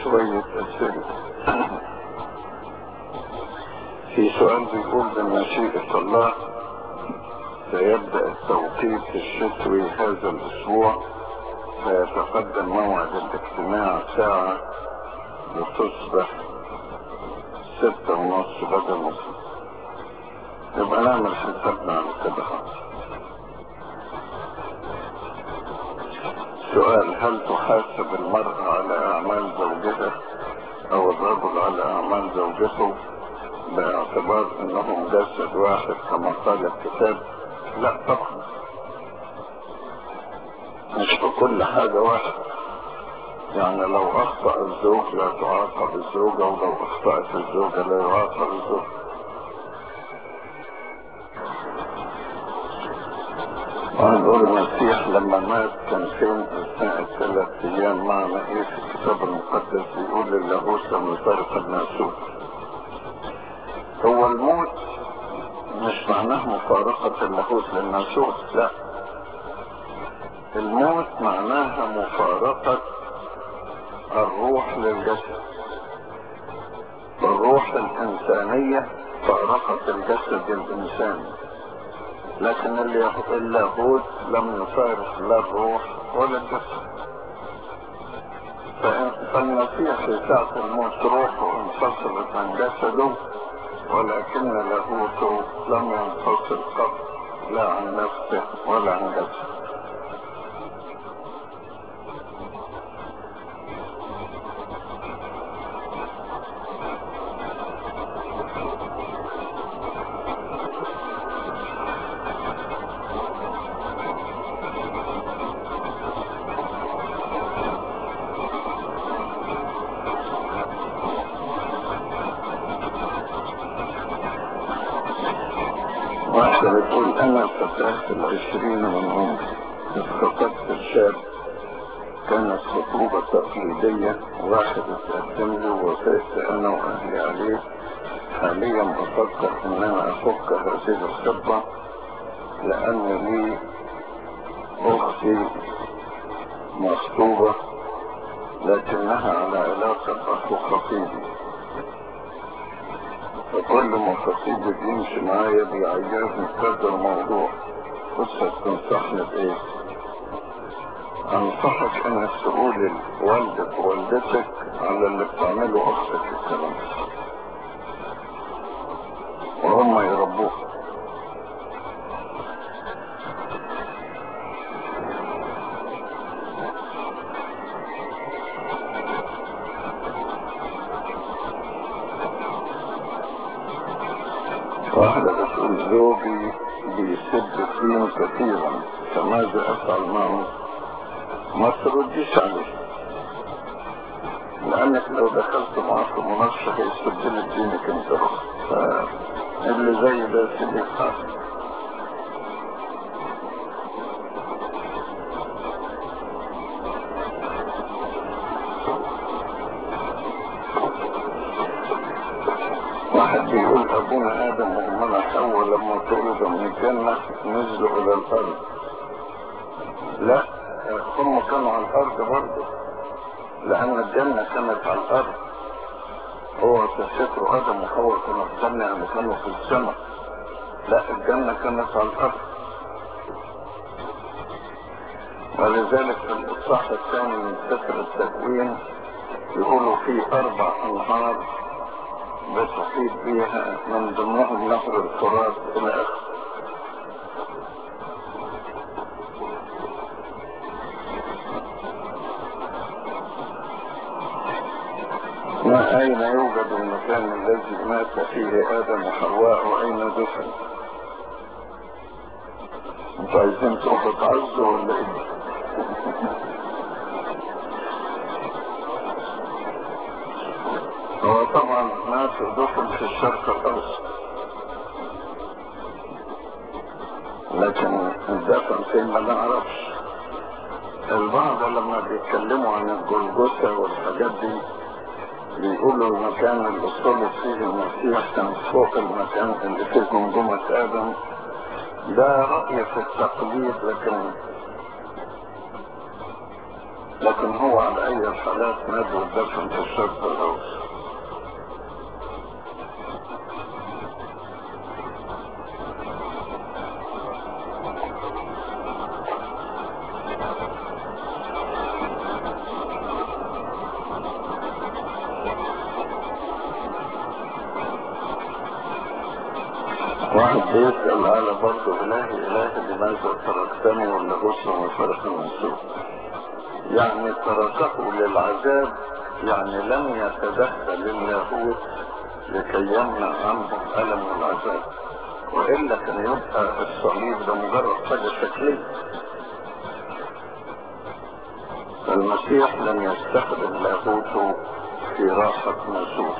شوية أسئلة في سؤال بيقول بمشيئة الله سيبدأ التوقيت الشتوي هذا الأسبوع فيتقدم موعد الاجتماع ساعة وتصبح ستة ونص بدل نص يبقى نعمل حسابنا على كده خالص سؤال هل تحاسب المرأة على أعمال زوجها أو الرجل على أعمال زوجته باعتبار أنهم جسد واحد كما قال الكتاب؟ لا طبعا مش في كل حاجة واحد يعني لو أخطأ الزوج لا تعاقب الزوجة ولو أخطأت الزوجة لا يعاقب الزوج وهنقول المسيح لما مات كان فين أثناء الثلاث أيام معنى إيه في الكتاب المقدس يقول للاهوت من طريق الناسوت هو الموت مش معناه مفارقة اللاهوت للناسوت لا الموت معناها مفارقة الروح للجسد الروح الإنسانية فارقت الجسد الإنساني لكن اللاهوت لم يفارق لا الروح ولا الجسد فالمسيح في ساعة الموت روحه انفصلت عن جسده ولكن لاهوته لم ينفصل قط لا عن نفسه ولا عن جسده واحدة بتقول أنا فتاة العشرين من عمري اتخطبت الشاب كانت خطوبة تقليدية واحد اتقدم لي ووافقت أنا وأهلي عليه حاليا بفكر إن أنا أفك هذه الخطبة لأن لي أختي مخطوبة لكنها على علاقة أخو خطيبي فكل ما خطيبي بيمشي معايا بيعيرني كذا الموضوع قصة تنصحني بإيه؟ أنصحك إنك تقول لوالدك ووالدتك على اللي بتعمله أختك الكلام وهم يربوك واحدة بتقول زوجي بيسب فيني كثيرا فماذا أفعل معه؟ ما ترديش عليه لأنك لو دخلت معاه في مناقشة هيسب لك دينك أنت فاللي زي ده سيبك حاجة واحد بيقول أبونا آدم وأمنا حواء لما طردوا من الجنة نزلوا إلى الأرض لا هم كانوا على الأرض برضه لأن الجنة كانت على الأرض هو تفتكروا آدم وحواء كانوا في الجنة يعني كانوا في السماء لا الجنة كانت على الأرض ولذلك في الإصحاح الثاني من سفر التكوين يقولوا في أربع أنهار بتحيط بها من ضمنهم نهر الفرات إلى آخره ما أين يوجد المكان الذي مات فيه آدم وحواء وأين دفن؟ انتوا عايزين تروحوا تعزوا ولا ايه؟ هو طبعا مات ودفن في الشرق الأوسط لكن الدفن فين ما نعرفش البعض لما بيتكلموا عن الجلجثة والحاجات دي بيقولوا المكان اللي صلب فيه المسيح كان فوق المكان اللي فيه منظومة آدم ده رأي في التقليد لكن لكن هو على اي الحالات مات ودفن في الشرق الاوسط واحد بيسأل على برضه إلهي إلهي لماذا تركتني ولا غصن وفرح منسوب يعني تركه للعذاب يعني لم يتدخل اللاهوت لكي يمنع عنهم ألم العذاب وإلا كان يبقى الصليب ده مجرد حاجة شكلية المسيح لم يستخدم لاهوته في راحة مسوح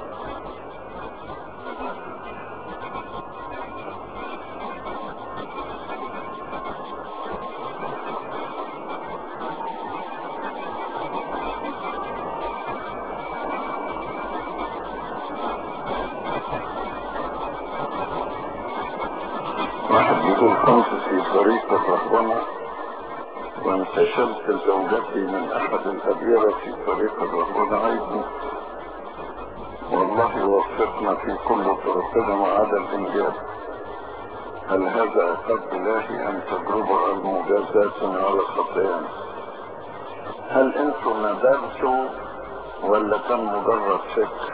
واحد بيقول كنت في طريق الرهبنة وانتشلت زوجتي من احد الابيرة في طريق الرهبنة ايضا والله يوفقنا في كل طرقنا ما عدا الانجاب هل هذا عقاب الهي ام تجربة المجازات على خطايانا هل انتم ندمتوا ولا كان مجرد فكر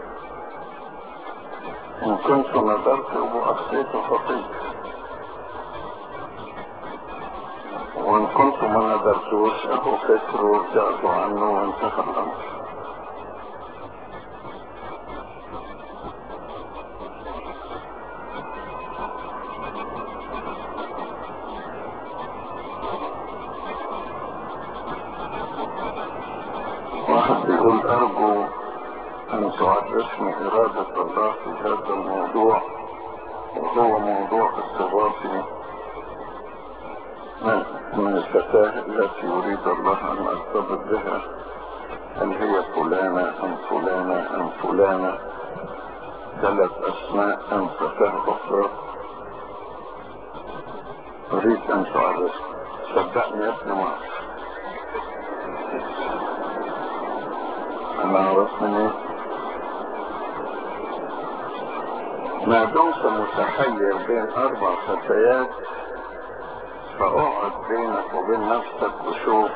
ان كنتم ندمتوا واخطيتوا خطيئة وان كنتم ما ندرتوش ابو فكر وارجعتوا عنه وانتهى الامر واحد بيقول ارجو ان تعرفني ارادة الله في هذا الموضوع وهو موضوع استغاثي من من الفتاة التي يريد الله أن أرتبط بها هل هي فلانة أم فلانة أم فلانة ثلاث أسماء أم فتاة أخرى أريد أن تعرف صدقني يا ابني ما أعرف. أنا أعرف من إيه ما دمت متحير بين أربع فتيات فاقعد بينك وبين نفسك وشوف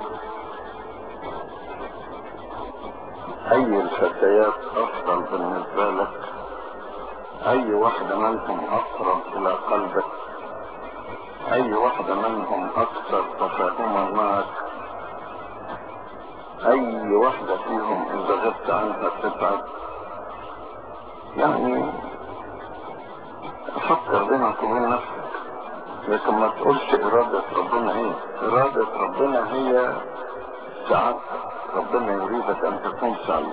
اي الفتيات افضل بالنسبة لك اي واحدة منهم اقرب الى قلبك اي واحدة منهم اكثر تفاهما معك اي واحدة فيهم اذا غبت عنها تتعب يعني فكر بينك وبين نفسك لكن ما تقولش إرادة ربنا إيه إرادة ربنا هي سعادتك ربنا يريدك أن تكون سعيد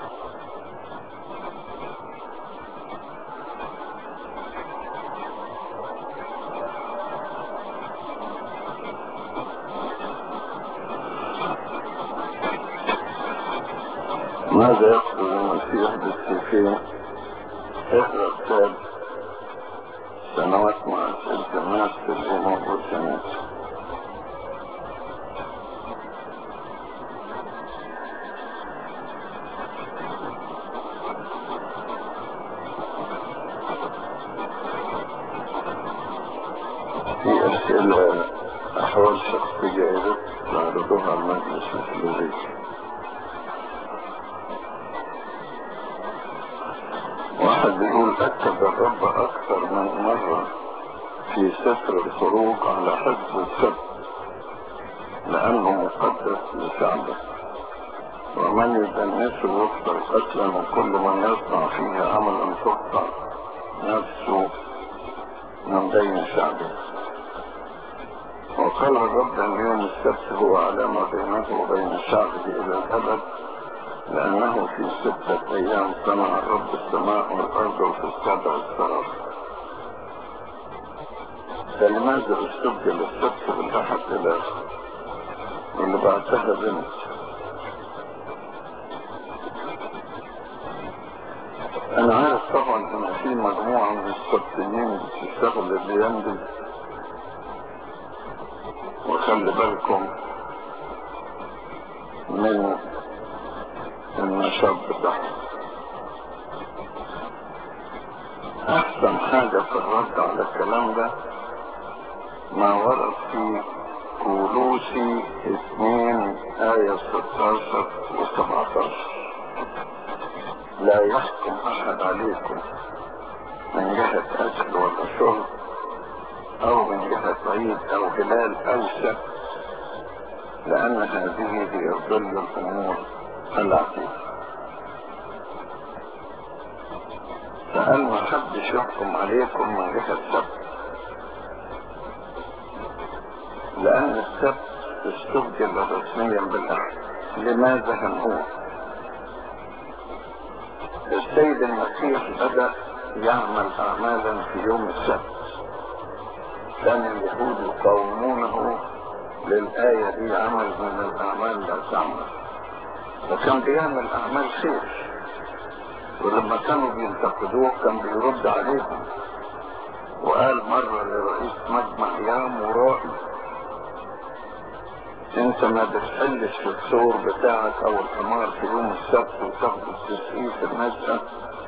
ماذا يقصد المسيح بالسيفين اقرأ كتاب سنوات مع أسئلة الناس في الأمور والسنوات في أسئلة أحوال شخصية يا ريت تعرضوها على المجلس الفلوري واحد بيقول أكد الرب أكثر من مرة في سفر الخروج على حفظ السبت لأنه مقدس لشعبه ومن يدنسه يقتل قتلا وكل من يصنع فيه عملا تقطع نفسه من بين شعبه وقال الرب أن يوم السبت هو علامة بينه وبين شعبه إلى الأبد لأنه في ستة أيام صنع الرب السماء والأرض وفي السبع السراب فلماذا استبدل السبت بالأحد الآخر واللي بعدها بنت أنا عارف طبعا إن في مجموعة من السبتيين بتشتغل الأيام دي وخلي بالكم من النشاط بتاعهم احسن حاجة في الرد على الكلام ده ما ورد في كولوسي اثنين آية 16 و 17 لا يحكم أحد عليكم من جهة أكل ولا شرب أو من جهة عيد أو هلال أو سبت لأن هذه هي ظل الأمور العتيقة فقال ما حدش يحكم عليكم من جهة سبت لأن السبت استبدل رسميا بالأحد لماذا هنقول السيد المسيح بدأ يعمل أعمالا في يوم السبت كان اليهود يقاومونه للآية دي عمل من الأعمال لا تعمل وكان بيعمل أعمال خير ولما كانوا بينتقدوه كان بيرد عليهم وقال مرة لرئيس مجمع يا مرائي انت ما بتحلش في الثور بتاعك او الحمار في يوم السبت وتاخد التسقيف الناس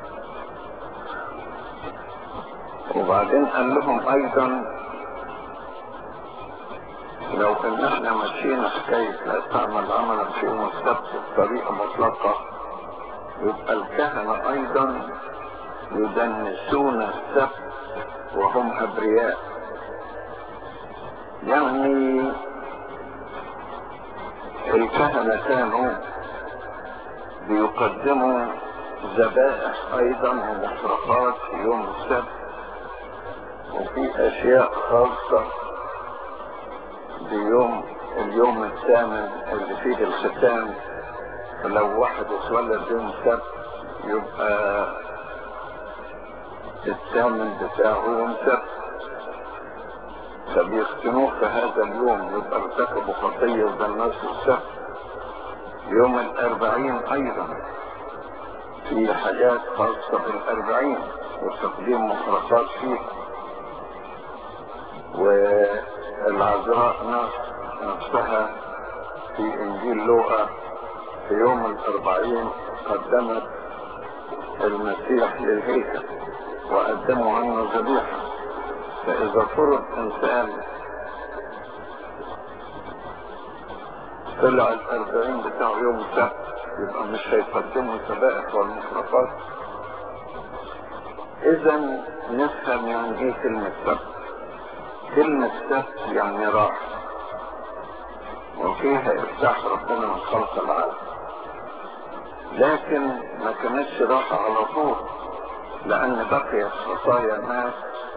وبعدين قال لهم ايضا لو ان احنا ماشيين حكاية لا تعمل عملا في يوم السبت بطريقة مطلقة يبقى الكهنة ايضا يدنسون السبت وهم ابرياء يعني الكهنة كانوا بيقدموا ذبائح ايضا ومحرقات في يوم السبت وفي اشياء خاصة بيوم اليوم الثامن اللي فيه الختان فلو واحد اتولد يوم السبت يبقى الثامن بتاعه يوم سبت فبيختنوه في هذا اليوم يبقى ارتكبوا خطية وجنسوا السبت يوم الأربعين أيضا في حاجات خاصة بالأربعين وتقديم محرقات فيه والعذراء نفسها في إنجيل لوقا في يوم الأربعين قدمت المسيح للهيكل وقدموا عنه ذبيحه فإذا فرض إنسان طلع الأربعين بتاع يوم السبت يبقى مش هيقدموا الذبائح والمحرقات إذا نفهم يعني إيه كلمة سبت كلمة سبت يعني راحة وفيها إفتاح ربنا من خلق العالم لكن ما كانتش راحة على طول لأن بقيت خطايا الناس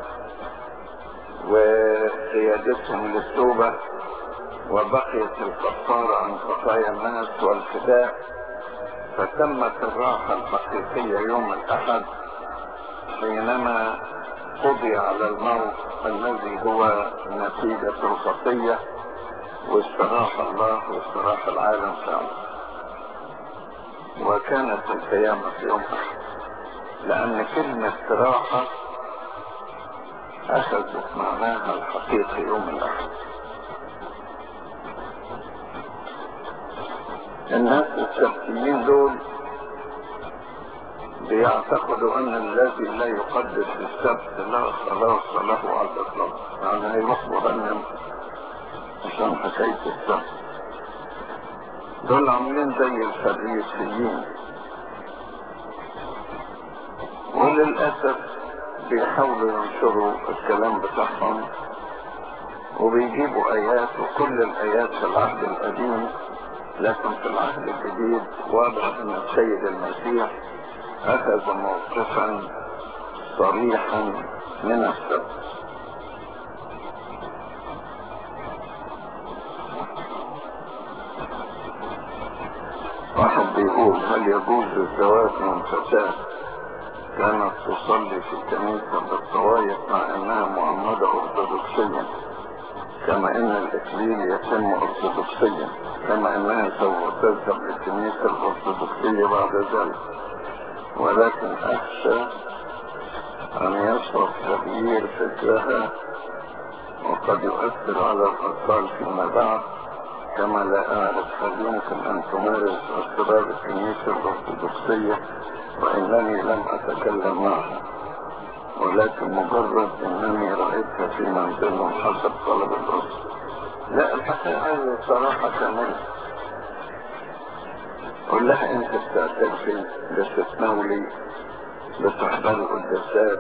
وقيادتهم للتوبة وبقيت الكفارة عن خطايا الناس والفداء فتمت الراحة الحقيقية يوم الأحد حينما قضي على الموت الذي هو نتيجة الخطية واستراح الله واستراح العالم فعلا وكانت القيامة في يوم أحد لأن كلمة استراحة أخذت معناها الحقيقي يوم الأحد الناس السبتيين دول بيعتقدوا أن الذي لا يقدس السبت لا خلاص له على الإطلاق يعني هيروح جهنم عشان حكاية السبت دول عاملين زي الفريسيين وللأسف بيحاولوا ينشروا الكلام بتاعهم وبيجيبوا آيات وكل الآيات في العهد القديم لكن في العهد الجديد واضح أن السيد المسيح أخذ موقفا صريحا من السبت واحد بيقول هل يجوز الزواج من فتاة كانت تصلي في الكنيسة بالطوايف مع انها معمدة ارثوذكسيا كما ان الاكليل يتم ارثوذكسيا كما انها سوف تذهب للكنيسة الارثوذكسية بعد ذلك ولكن اخشى ان يصرف تغيير فكرها وقد يؤثر على الاطفال فيما بعد كما لا أعرف هل يمكن أن تمارس أسرار الكنيسة الأرثوذكسية وإنني لم أتكلم معها ولكن مجرد أنني رأيتها في منزلهم حسب طلب الأسرة لا الحقيقة هذه صراحة كاملة قل لها أنت بتعترفي بتتناولي بتحضري القداسات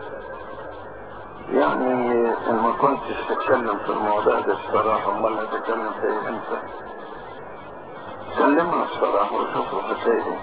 يعني ان ما كنتش تتكلم في الموضوع ده الصراحة امال هتتكلم في ايه انت كلمها الصراحة وشوفوا هتلاقي ايه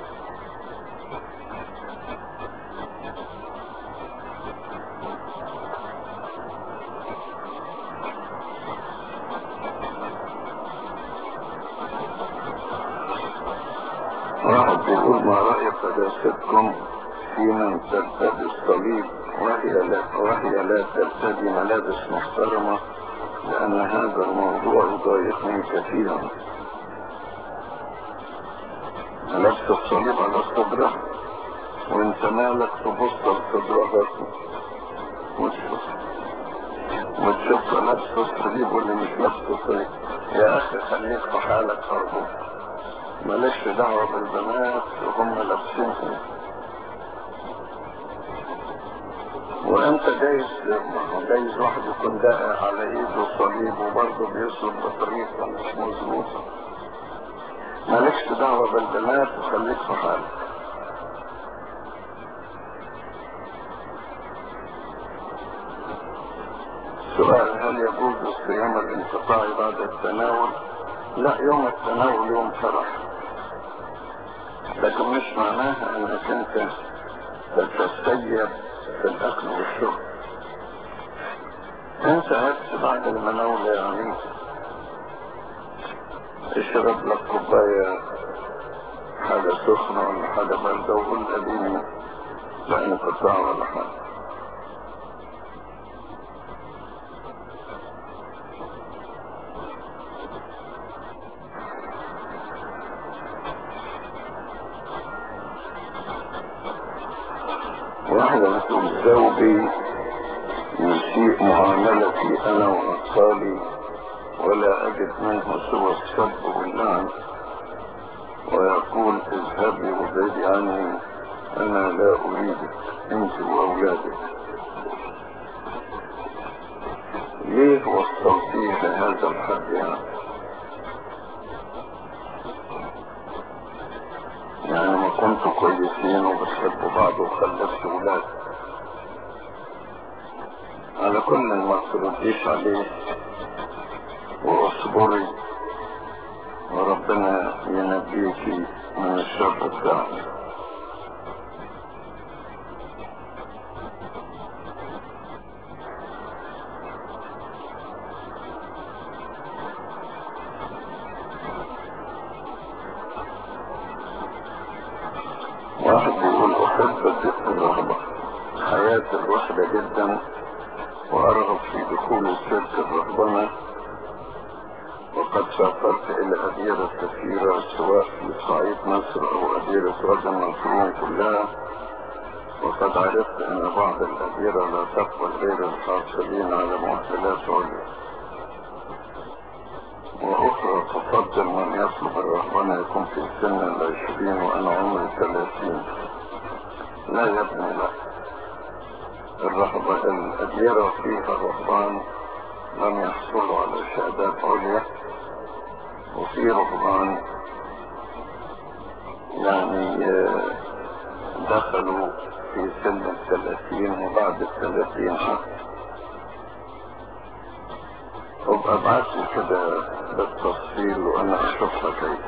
واحد بيقول ما رأي قداستكم في من ترتدي الصليب وهي لا, وهي لا ترتدي ملابس محترمة لأن هذا الموضوع يضايقني كثيرا لبس الصليب على صدرها وانت مالك تبص لصدرها وتشوف وتشوف لابس الصليب واللي مش لابس الصليب يا اخي خليك في حالك ارجوك مالكش دعوة بالبنات وهم لابسينهم وانت جايز جايز واحد يكون داقع على ايده صليب وبرضه بيصلب بطريقة مش مظبوطة مالكش دعوة بالبنات وخليك في حالك سؤال هل يجوز الصيام الانقطاعي بعد التناول؟ لا يوم التناول يوم فرح لكن مش معناها انك انت تتسيب في الاكل والشرب انت هات بعد المناولة يعني اشرب لك كوباية حاجة سخنة ولا حاجة باردة وقول اديني لا انقطاع ولا حاجة واحدة بتقول زوجي يسيء معاملتي انا واطفالي ولا اجد منه سوى السب واللعن ويقول اذهبي وبعدي عني انا لا اريدك انت واولادك ليه وصلتيه لهذا الحد يعني يعني ما كنتوا كويسين وبتحبوا بعض وخلفتوا ولاد على كل ما ترديش عليه واصبري وربنا ينجيكي من الشر بتاعه واحد بيقول احب الرغبة حياة الوحدة جدا وارغب في دخول الشرك الرهبنة وقد سافرت الى اديرة كثيرة سواء في صعيد مصر او اديرة وادي النصرون كلها وقد عرفت ان بعض الاديرة لا تقبل غير الحاصلين على مؤهلات عليا واخرى تفضل من يطلب الرهبنة يكون في سن العشرين وانا عمري ثلاثين لا يا ابني لا الرهبة الأديرة فيها الرهبان لم يحصلوا على شهادات عليا وفي رهبان يعني دخلوا في سن الثلاثين وبعد الثلاثين حتى ابقى ابعت لي كده بالتفصيل وانا اشوفها كيف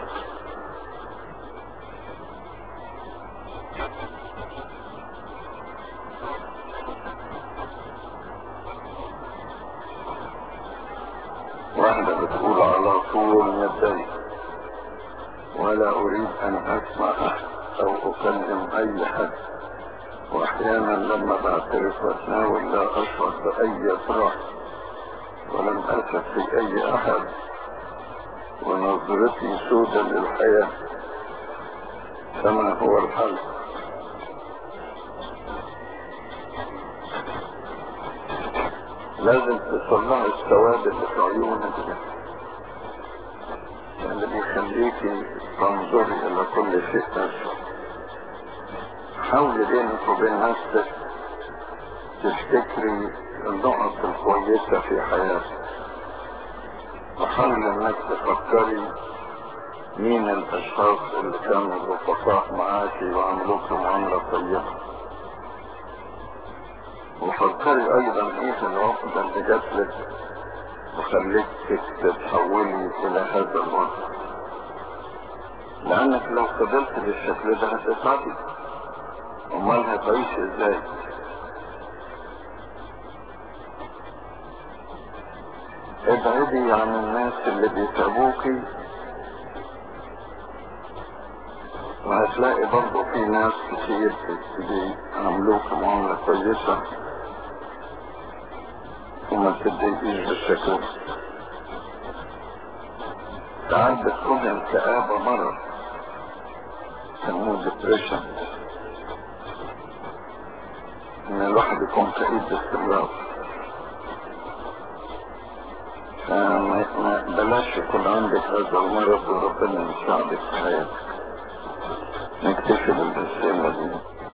واحدة بتقول على طول متضايق ولا اريد ان اسمع احد او اكلم اي حد واحيانا لما بعترف واتناول لا اشعر باي فرح ولم أثق في أي أحد ونظرتي سودة للحياة كما هو الحل لازم تصلح السواد اللي في عيونك ده اللي بيخليكي تنظري الى كل شيء اسوء حاولي بينك وبين نفسك تفتكري النقط الكويسة في حياتك وحاولي انك تفكري مين الاشخاص اللي كانوا رفقاء معاكي وعملوك معاملة طيبة وفكري ايضا ايه العقدة اللي جاتلك وخليك تتحولي الى هذا الوضع لانك لو فضلت بالشكل ده هتتعبي امال هتعيش ازاي ابعدي عن الناس اللي بيتعبوكي وهتلاقي برضه في ناس كتير بيعملوك معاملة كويسة وما تتضايقيش بالشكل ده. ساعات بتكون الكآبة مرض يسموه ديبريشن ان الواحد يكون كئيب باستمرار فما ما- بلاش يكون عندك هذا المرض وربنا يساعدك في حياتك نكتفي بالرسالة دي